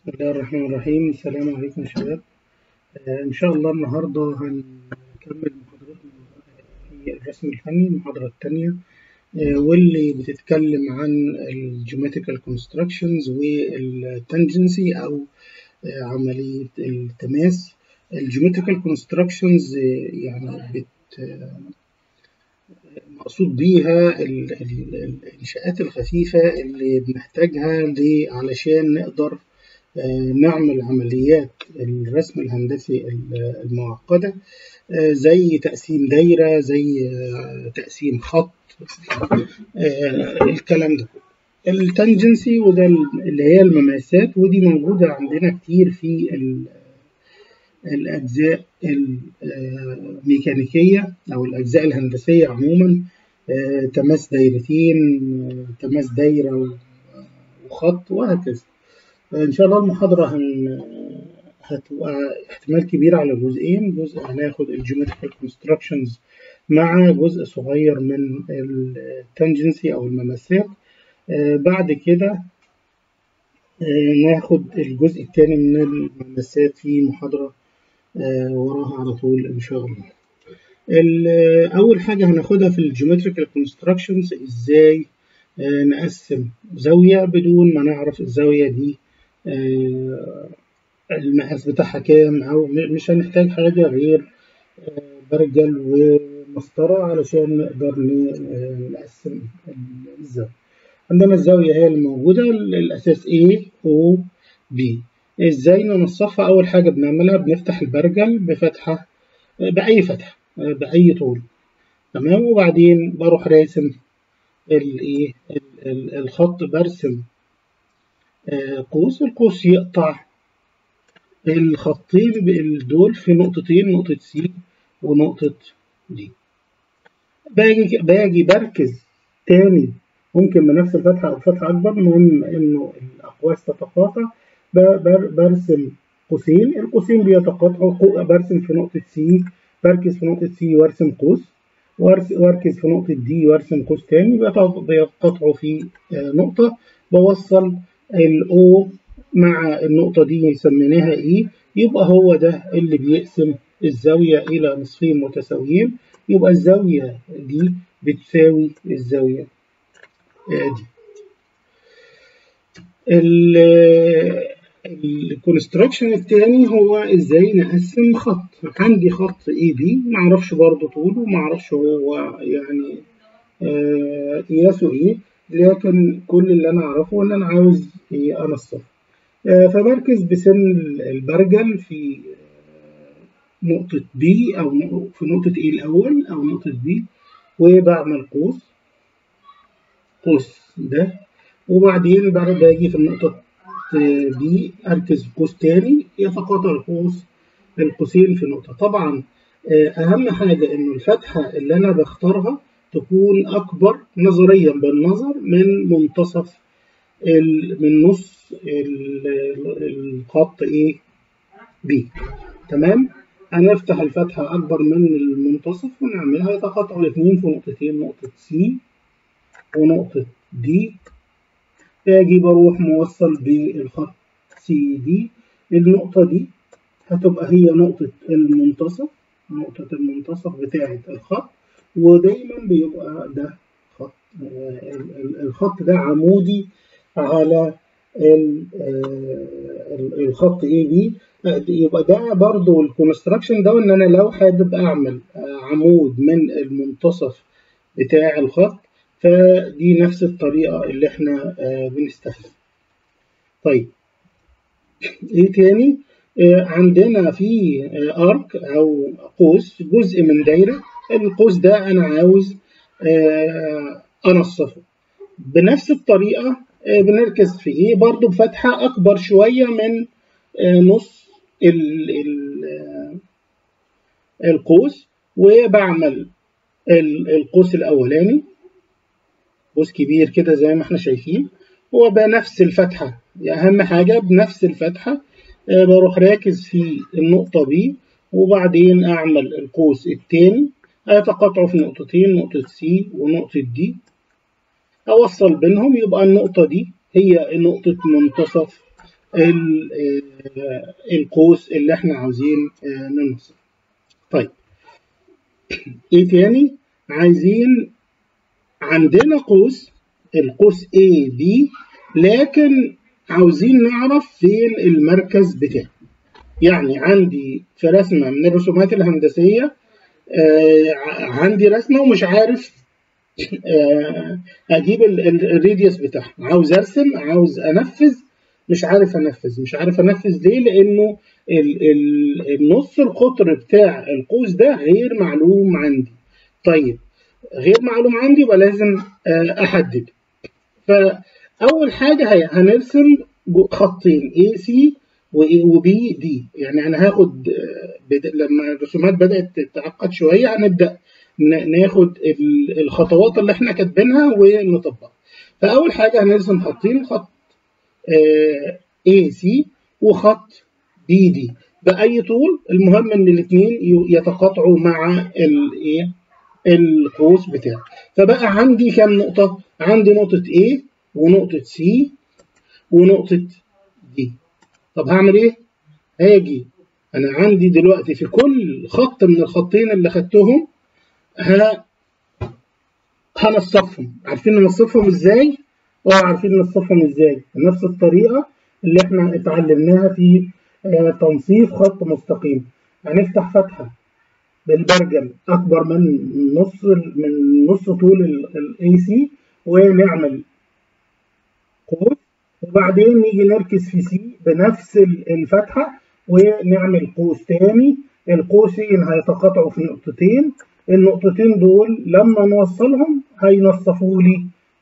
بسم الله الرحمن الرحيم السلام عليكم يا شباب آه إن شاء الله النهاردة هنكمل محاضرتنا في الرسم الفني المحاضرة التانية آه واللي بتتكلم عن الجيومتريكال كونستراكشنز والتنجنسي أو آه عملية التماس الجيومتريكال كونستراكشنز يعني بت مقصود بيها الإنشاءات الخفيفة اللي بنحتاجها علشان نقدر نعمل عمليات الرسم الهندسي المعقدة زي تقسيم دايرة زي تقسيم خط الكلام ده التنجنسي وده اللي هي المماسات ودي موجودة عندنا كتير في الأجزاء الميكانيكية أو الأجزاء الهندسية عموما تماس دايرتين تماس دايرة وخط وهكذا إن شاء الله المحاضرة هن... هتبقى احتمال كبير على جزئين جزء هناخد الجيومتريكال كونستراكشنز مع جزء صغير من التنجنسي أو المماسات بعد كده ناخد الجزء الثاني من المماسات في محاضرة وراها على طول إن شاء الله أول حاجة هناخدها في الجيومتريكال كونستراكشنز إزاي نقسم زاوية بدون ما نعرف الزاوية دي المقاس بتاعها كام أو مش هنحتاج حاجة غير برجل ومسطرة علشان نقدر نقسم الزاوية عندنا الزاوية هي الموجودة الأساس A O B إزاي ننصفها أول حاجة بنعملها بنفتح البرجل بفتحة بأي فتحة بأي طول تمام وبعدين بروح راسم الايه الخط برسم قوس القوس يقطع الخطين دول في نقطتين نقطة سي ونقطة دي باجي باجي بركز تاني ممكن بنفس الفتحة أو فتحة أكبر المهم إنه الأقواس تتقاطع برسم قوسين القوسين بيتقاطعوا برسم في نقطة سي بركز في نقطة سي وارسم قوس واركز في نقطة دي وارسم قوس تاني بيقطعوا في نقطة بوصل الأو مع النقطة دي سميناها إيه يبقى هو ده اللي بيقسم الزاوية إلى نصفين متساويين يبقى الزاوية دي بتساوي الزاوية دي الكونستراكشن التاني هو ازاي نقسم خط عندي خط اي بي معرفش برضه طوله معرفش هو يعني قياسه ايه لكن كل اللي انا اعرفه ان انا عاوز ايه انصف فبركز بسن البرجل في نقطة بي أو في نقطة A الأول أو نقطة B وبعمل قوس قوس ده وبعدين باجي في النقطة دي أركز في قوس تاني يتقاطع القوس القوسين في نقطة طبعا أهم حاجة إنه الفتحة اللي أنا بختارها تكون أكبر نظريا بالنظر من منتصف من نص الخط A B تمام هنفتح الفتحة أكبر من المنتصف ونعملها يتقاطعوا الاثنين في نقطتين نقطة C ونقطة D باجي بروح موصل بالخط سي دي النقطة دي هتبقى هي نقطة المنتصف نقطة المنتصف بتاعة الخط ودايما بيبقى ده خط الخط ده عمودي على الخط اي بي يبقى ده برضو الكونستراكشن ده ان انا لو حابب اعمل عمود من المنتصف بتاع الخط فدي نفس الطريقة اللي احنا بنستخدمها طيب ايه تاني عندنا في ارك او قوس جزء من دايرة القوس ده انا عاوز انصفه بنفس الطريقة بنركز في ايه برضو بفتحة اكبر شوية من نص ال ال القوس وبعمل القوس الاولاني قوس كبير كده زي ما احنا شايفين هو بنفس الفتحة أهم حاجة بنفس الفتحة بروح راكز في النقطة B وبعدين أعمل القوس التاني هيتقاطعوا في نقطتين نقطة C ونقطة D أوصل بينهم يبقى النقطة دي هي نقطة منتصف القوس اللي احنا عاوزين ننصب طيب ايه تاني عايزين عندنا قوس القوس A B لكن عاوزين نعرف فين المركز بتاعه يعني عندي في رسمة من الرسومات الهندسية آه عندي رسمة ومش عارف آه أجيب الراديوس بتاعها عاوز أرسم عاوز أنفذ مش عارف أنفذ مش عارف أنفذ ليه لأنه ال ال النص القطر بتاع القوس ده غير معلوم عندي طيب غير معلوم عندي يبقى لازم آه أحدد فأول حاجة هنرسم خطين AC وبي دي يعني انا هاخد لما الرسومات بدات تتعقد شويه هنبدا ناخد الخطوات اللي احنا كاتبينها ونطبقها فاول حاجه هنرسم خطين خط اي سي وخط بي دي باي طول المهم ان الاثنين يتقاطعوا مع الايه القوس بتاعي فبقى عندي كام نقطه عندي نقطه A ونقطه C ونقطه D طب هعمل ايه؟ هاجي انا عندي دلوقتي في كل خط من الخطين اللي خدتهم ها هنصفهم عارفين ننصفهم ازاي؟ اه عارفين ننصفهم ازاي؟ بنفس الطريقه اللي احنا اتعلمناها في تنصيف خط مستقيم هنفتح فتحه بالبرجل اكبر من نص من نص طول الاي سي ونعمل قوس وبعدين نيجي نركز في سي بنفس الفتحة ونعمل قوس تاني القوسين هيتقاطعوا في نقطتين النقطتين دول لما نوصلهم هينصفوا لي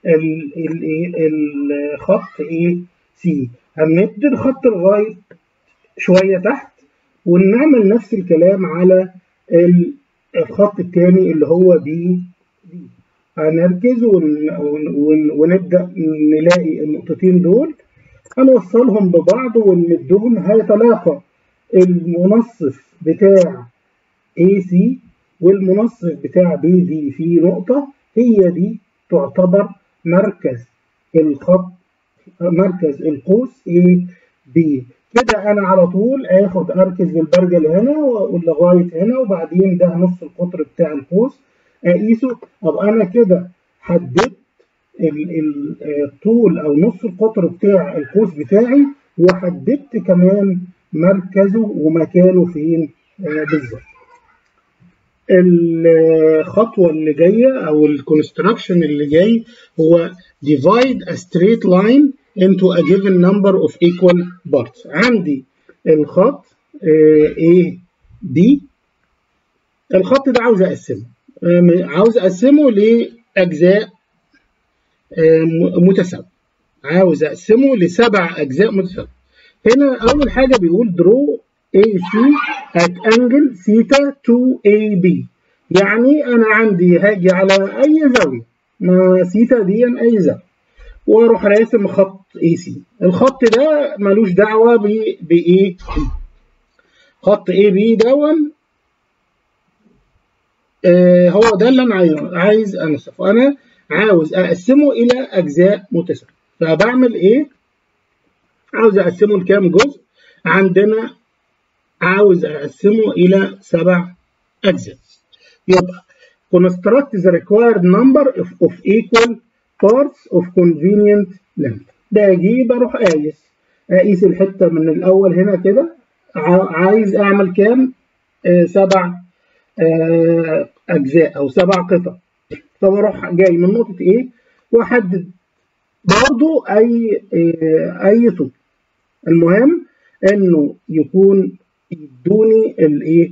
الخط ايه سي هنمد الخط لغاية شوية تحت ونعمل نفس الكلام على الخط التاني اللي هو بي دي هنركز ون... ون... ونبدأ نلاقي النقطتين دول هنوصلهم ببعض ونمدهم هيتلاقى المنصف بتاع AC والمنصف بتاع BD في نقطة هي دي تعتبر مركز الخط مركز القوس AB كده أنا على طول آخد أركز بالبرجل هنا ولغاية هنا وبعدين ده نص القطر بتاع القوس اقيسه طب انا كده حددت الطول او نص القطر بتاع القوس بتاعي وحددت كمان مركزه ومكانه فين بالظبط الخطوه اللي جايه او الكونستراكشن اللي جاي هو divide a straight line into a given number of equal parts عندي الخط A B الخط ده عاوز اقسمه عاوز اقسمه لاجزاء متساويه عاوز اقسمه لسبع اجزاء متساويه هنا اول حاجه بيقول draw AC at angle theta 2AB يعني انا عندي هاجي على اي زاويه ما ثيتا دي اي زاويه واروح راسم خط AC الخط ده ملوش دعوه بايه خط AB دون آه هو ده اللي انا عايز انصفه انا عاوز اقسمه الى اجزاء متساويه فبعمل ايه عاوز اقسمه لكام جزء عندنا عاوز اقسمه الى سبع اجزاء يبقى construct the required number of, of equal parts of convenient length باجي بروح قايس اقيس الحته من الاول هنا كده عايز اعمل كام آه سبع آه اجزاء او سبع قطع فبروح جاي من نقطه ايه واحدد برضو اي آه اي طول المهم انه يكون يدوني الايه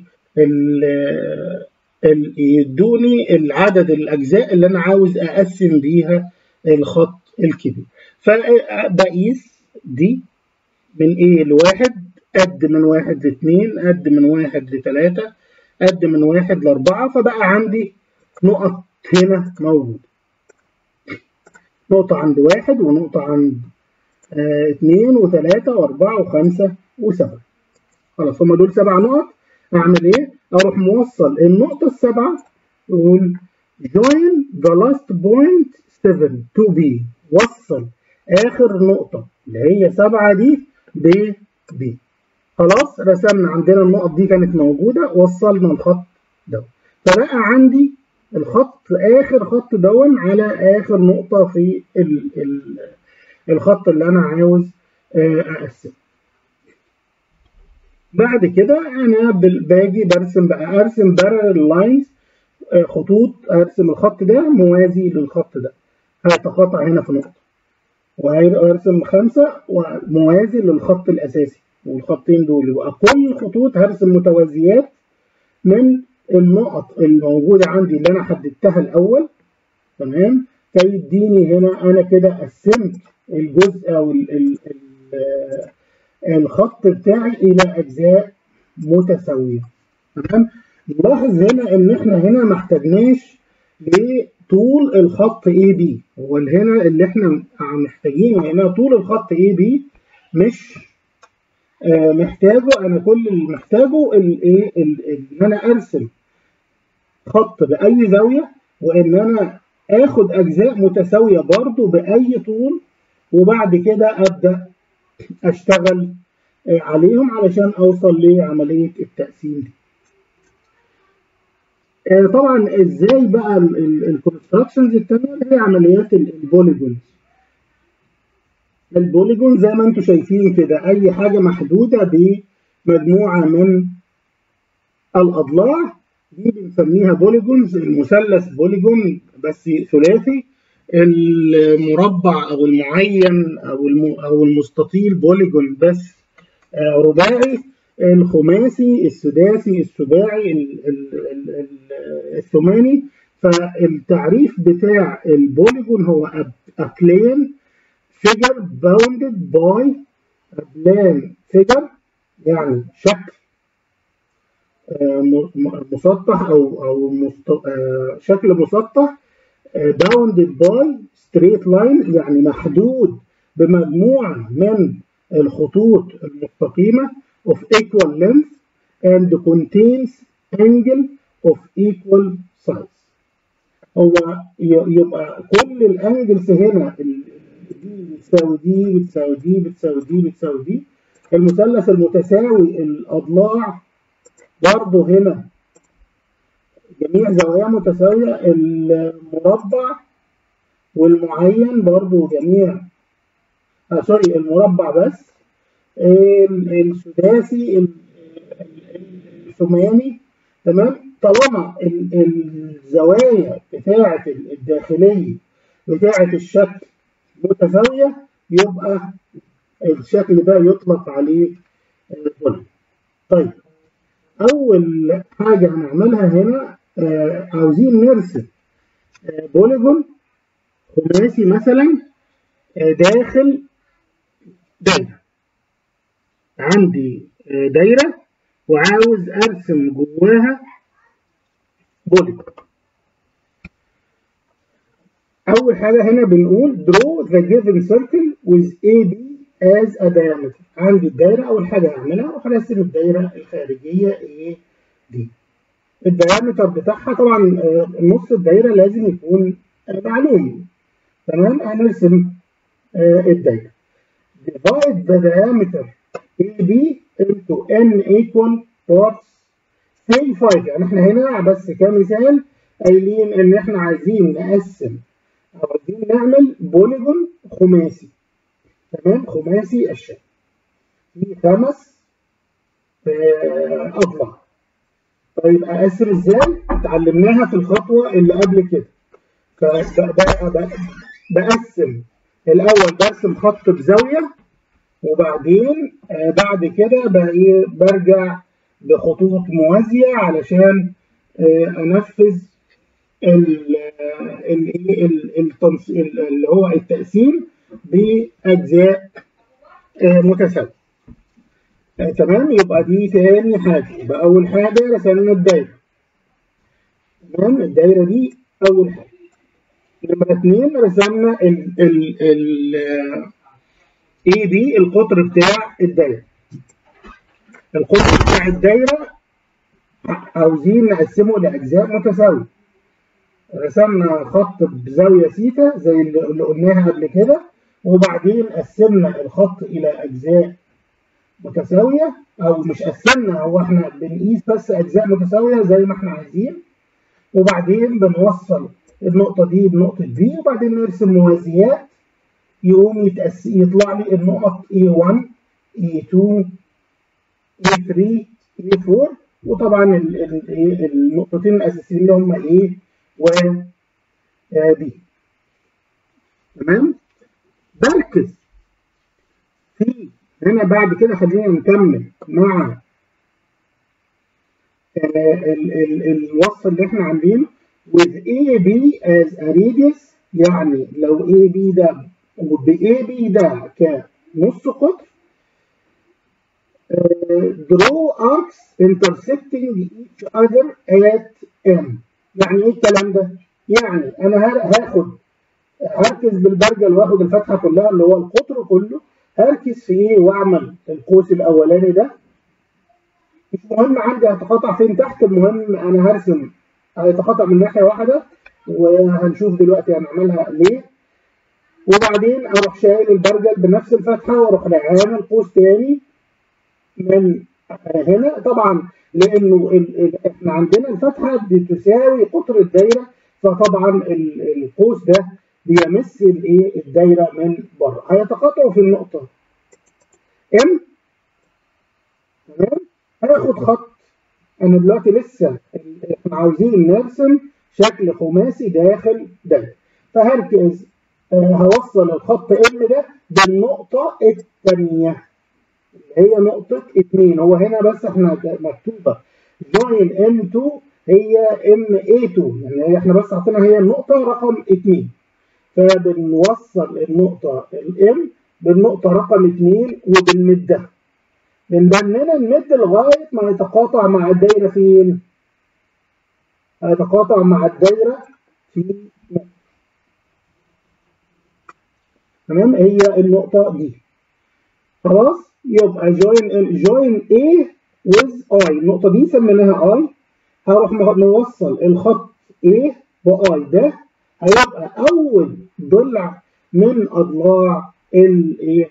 يدوني العدد الاجزاء اللي انا عاوز اقسم بيها الخط الكبير فبقيس دي من ايه لواحد قد من واحد لاثنين قد من واحد لثلاثة قد من واحد لأربعة فبقى عندي نقط هنا موجودة نقطة عند واحد ونقطة عند اه اثنين وثلاثة وأربعة وخمسة وسبعة خلاص هما دول سبع نقط أعمل إيه؟ أروح موصل النقطة السبعة أقول join the last point 7 to B وصل آخر نقطة اللي هي سبعة دي ب ب خلاص رسمنا عندنا النقط دي كانت موجودة وصلنا الخط ده فبقى عندي الخط آخر خط دون على آخر نقطة في ال ال الخط اللي أنا عاوز أقسمه بعد كده أنا باجي برسم بقى أرسم بارل لاينز خطوط أرسم الخط ده موازي للخط ده هيتقاطع هنا في نقطة وهرسم خمسة وموازي للخط الأساسي والخطين دول يبقى كل الخطوط هرسم متوازيات من النقط الموجودة عندي اللي أنا حددتها الأول تمام فيديني هنا أنا كده قسمت الجزء أو ال ال ال الخط بتاعي إلى أجزاء متساوية تمام نلاحظ هنا إن إحنا هنا ما احتاجناش لطول الخط اي بي هو هنا اللي إحنا محتاجينه هنا طول الخط اي بي مش آه محتاجه انا كل اللي محتاجه الايه ان انا ارسم خط باي زاويه وان انا اخد اجزاء متساويه برضو باي طول وبعد كده ابدا اشتغل آه عليهم علشان اوصل لعمليه التقسيم دي آه طبعا ازاي بقى الكونستراكشنز التانيه هي عمليات البوليجونز البوليجون زي ما انتم شايفين كده اي حاجه محدوده بمجموعه من الاضلاع دي بنسميها بوليجونز المثلث بوليجون بس ثلاثي المربع او المعين او او المستطيل بوليجون بس رباعي الخماسي السداسي السباعي الثماني فالتعريف بتاع البوليجون هو أبلين figure bounded by a plane figure يعني شكل مسطح او او شكل مسطح bounded by straight line يعني محدود بمجموعة من الخطوط المستقيمة of equal length and contains angle of equal size هو يبقى كل الانجلز هنا دي بتساوي دي بتساوي دي بتساوي دي بتساوي دي المثلث المتساوي الأضلاع برضه هنا جميع زواياه متساوية المربع والمعين برضه جميع آه سوري المربع بس السداسي الثماني تمام طالما الزوايا بتاعة الداخلية بتاعة الشكل متساوية يبقى الشكل ده يطلق عليه بوليجون. طيب أول حاجة هنعملها هنا آه عاوزين نرسم آه بوليجون خماسي مثلا آه داخل دايرة عندي دايرة وعاوز أرسم جواها بوليجون أول حاجة هنا بنقول draw the given circle with AB as a diameter عندي الدايرة أول حاجة هعملها أروح أرسم الدايرة الخارجية إيه دي الديامتر بتاعها طبعا نص الدايرة لازم يكون معلوم تمام هنرسم الدايرة divide the diameter AB into n equal parts say 5 يعني احنا هنا بس كمثال قايلين ان احنا عايزين نقسم او عايزين نعمل بوليجون خماسي تمام خماسي الشكل في خمس اضلاع طيب اقسم ازاي اتعلمناها في الخطوه اللي قبل كده بقسم الاول برسم خط بزاويه وبعدين بعد كده برجع بخطوط موازيه علشان انفذ اللي هو التقسيم باجزاء متساويه تمام يبقى دي تاني حاجه يبقى اول حاجه رسمنا الدايره تمام الدايره دي اول حاجه نمرة اتنين رسمنا ال ال ال اي بي القطر بتاع الدايره القطر بتاع الدايره عاوزين نقسمه لاجزاء متساويه رسمنا خط بزاويه سيتا زي اللي قلناها قبل كده وبعدين قسمنا الخط الى اجزاء متساوية أو مش قسمنا هو احنا بنقيس بس أجزاء متساوية زي ما احنا عايزين وبعدين بنوصل النقطة دي بنقطة دي وبعدين نرسم موازيات يقوم يتأس... يطلع لي النقط A1 A2 A3 A4 وطبعا ال... ال... النقطتين الأساسيين اللي هم A و B تمام بركز في هنا بعد كده خلينا نكمل مع ال ال الوصف اللي احنا عاملينه with AB as a radius يعني لو AB ده وب AB ده كنص قطر uh, draw arcs intersecting each other at M يعني ايه الكلام ده؟ يعني انا هاخد هركز بالبرجل واخد الفتحه كلها اللي هو القطر كله هركز في ايه واعمل القوس الاولاني ده مش مهم عندي هيتقاطع فين تحت المهم انا هرسم هيتقاطع من ناحيه واحده وهنشوف دلوقتي هنعملها ليه وبعدين اروح شايل البرجل بنفس الفتحه واروح عامل قوس تاني من هنا طبعا لانه ال ال احنا عندنا الفتحه بتساوي قطر الدايره فطبعا القوس ده بيمس الايه الدايره من بره هيتقاطعوا في النقطه ام تمام هاخد خط انا دلوقتي لسه احنا عاوزين نرسم شكل خماسي داخل دايره فهركز آه هوصل الخط ام ده بالنقطه الثانيه اللي هي نقطه 2 هو هنا بس احنا مكتوبه جوين ام 2 هي ام اي 2 يعني احنا بس حاطينها هي النقطه رقم 2 فبنوصل النقطة الام بالنقطة رقم 2 وبنمدها بنبننا نمد لغاية ما يتقاطع مع الدايرة فين؟ هيتقاطع مع الدايرة في تمام هي النقطة دي خلاص يبقى جوين جوين A with I النقطة دي سميناها I هروح نوصل الخط A ب I ده هيبقى أول ضلع من أضلاع الايه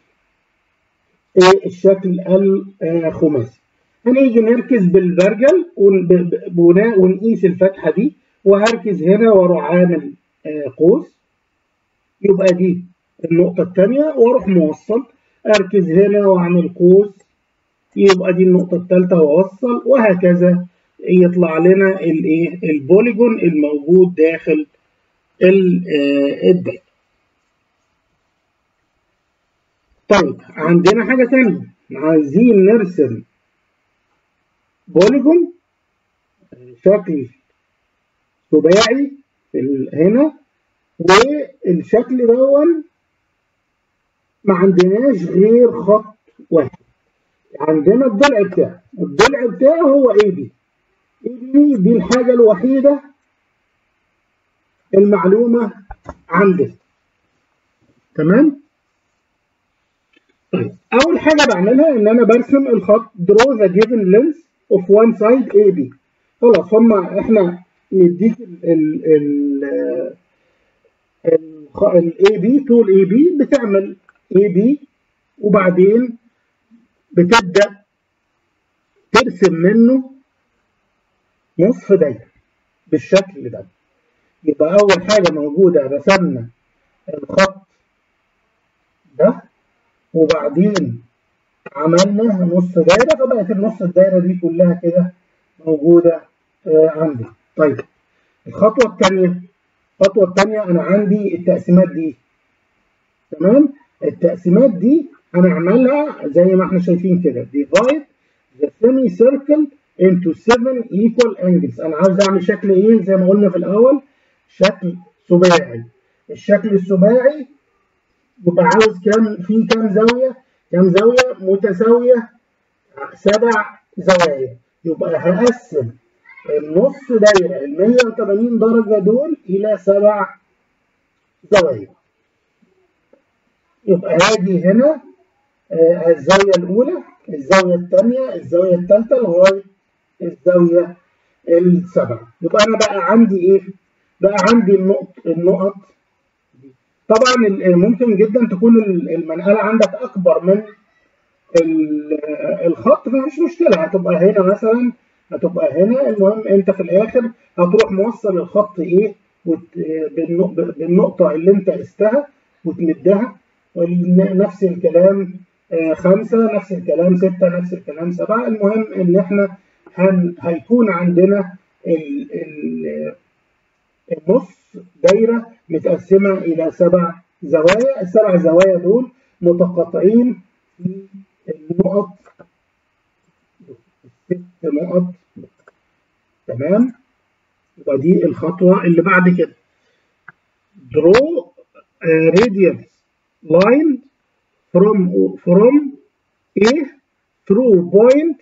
الشكل الخماسي هنيجي نركز بالبرجل ونقيس الفتحة دي وهركز هنا واروح عامل قوس يبقى دي النقطة الثانية واروح موصل اركز هنا واعمل قوس يبقى دي النقطة الثالثة واوصل وهكذا يطلع لنا الايه البوليجون الموجود داخل الدايرة طيب عندنا حاجة تانية عايزين نرسم بوليجون شكل سباعي هنا والشكل دون ما عندناش غير خط واحد عندنا الضلع بتاعه الضلع بتاعه هو اي بي اي بي دي الحاجة الوحيدة المعلومة عندنا تمام طيب أول حاجة بعملها إن أنا برسم الخط draw the given length of one side AB خلاص هما إحنا نديك ال ال ال AB طول AB بتعمل AB وبعدين بتبدأ ترسم منه نصف دايرة بالشكل ده يبقى أول حاجة موجودة رسمنا الخط ده وبعدين عملنا نص دايرة فبقت النص الدايرة دي كلها كده موجودة آه عندي طيب الخطوة الثانية الخطوة الثانية أنا عندي التقسيمات دي تمام التقسيمات دي هنعملها زي ما احنا شايفين كده divide the semicircle into 7 equal angles أنا عاوز أعمل شكل إيه زي ما قلنا في الأول شكل سباعي الشكل السباعي يبقى عاوز كام في كام زاوية كام زاوية متساوية سبع زوايا يبقى هقسم النص دايرة ال 180 درجة دول إلى سبع زوايا يبقى هاجي هنا آه الزاوية الأولى الزاوية الثانية الزاوية الثالثة لغاية الزاوية السبعة يبقى أنا بقى عندي إيه؟ بقى عندي النقط النقط دي طبعا ممكن جدا تكون المنقلة عندك أكبر من الخط مفيش مشكله هتبقى هنا مثلا هتبقى هنا المهم انت في الاخر هتروح موصل الخط ايه بالنقطه اللي انت قستها وتمدها نفس الكلام خمسة نفس الكلام ستة نفس الكلام سبعة المهم ان احنا هن هيكون عندنا ال ال النص دايرة متقسمة إلى سبع زوايا السبع زوايا دول متقاطعين في النقط ست نقط تمام يبقى دي الخطوة اللي بعد كده draw a radius line from from A through point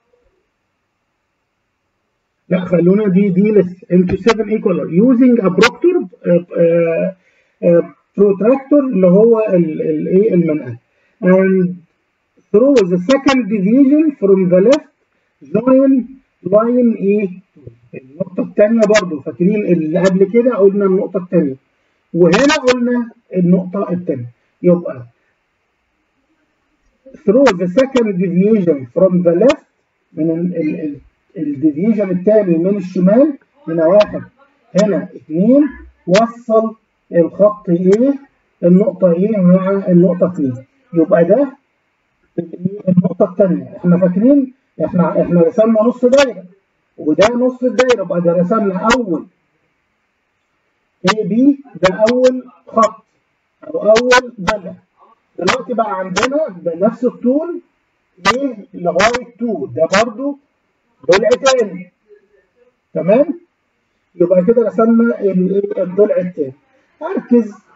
لا خلونا دي دي لسه into 7 equal using a proctor uh, uh, protractor اللي هو الايه المنقل and through the second division from the left join line A النقطة الثانية برضو فاكرين اللي قبل كده قلنا النقطة الثانية وهنا قلنا النقطة الثانية يبقى through the second deviation from the left من الديفيجن الثاني من الشمال هنا واحد هنا اثنين وصل الخط ايه النقطة ايه مع النقطة اثنين يبقى ده النقطة الثانية احنا فاكرين احنا احنا رسمنا نص دايرة وده نص الدايرة يبقى ده رسمنا أول A B ده أول خط أو أول ضلع دلوقتي بقى عندنا بنفس الطول ايه لغايه 2 ده برضو ضلع تاني تمام يبقى كده رسمنا الضلع التاني اركز